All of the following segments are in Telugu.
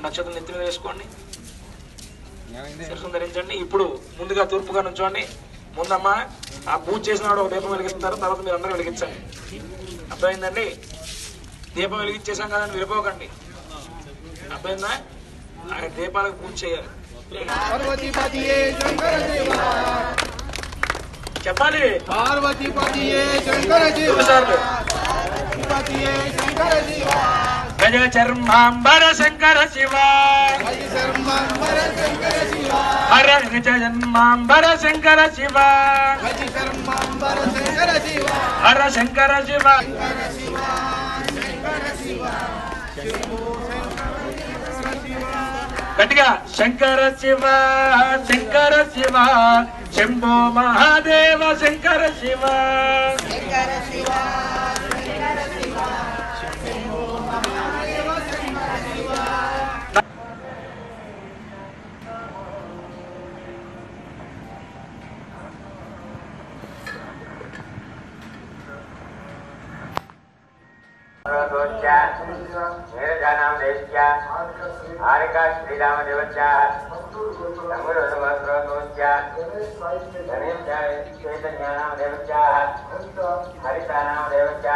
రెండు నక్షత్రం నెత్తి మీద వేసుకోండి శిరస్సును ధరించండి ఇప్పుడు ముందుగా తూర్పుగా నుంచోండి ముందమ్మా ఆ పూజ చేసిన వాడు ఒక దీపం వెలిగిస్తారు తర్వాత మీరు అందరూ వెలిగించండి అర్థమైందండి దీపం వెలిగించేసాం కదండి విడిపోకండి అర్థమైందా ఆ దీపాలకు పూజ చేయాలి పార్వతీ పతియే శంకర శివ చెప్పాలి పార్వతీ పతియే శంకర శివ రెండుసార్లు. పతియే శంకర శివ గజ చర్మాంబర శంకర శివ హరి శర్మాంబర శంకర శివ హర గజ జన్మాంబర శంకర శివ హరి శర్మాంబర శంకర శివ హర శంకర శివ గట్టిగా శంకర శివ శంకర శివ శంభో మహాదేవ శంకర శివ నీరజానాం దేశ్య హారిక శ్రీరామదేవస్య సంగురవస్త్రోత్య గణేశాయ చైతన్యానాం దేవస్య హరితానాం దేవస్య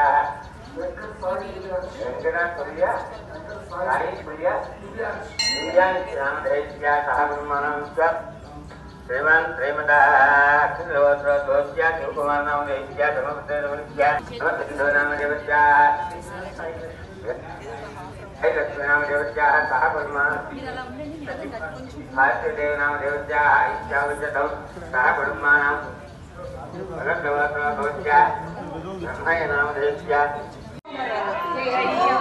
వెంకటాచర్య హరీశ్వర్య దివ్యానాం దేశ్య సహ బ్రహ్మణం శ్రీమాన్ శ్రీమదాఖిలవస్త్రోత్య శివకుమారనాం దేశ్య ధర్మపత్రమస్య నమస్కారం దేవస్య लक्ष्मीनामदेवस्याः सह कुर्मः भारतीयदेवनामदेवस्याः इच्छाविद्यतं सह कुटुम्बानां भगवद्भवत्या ब्रह्मय नामदेवस्य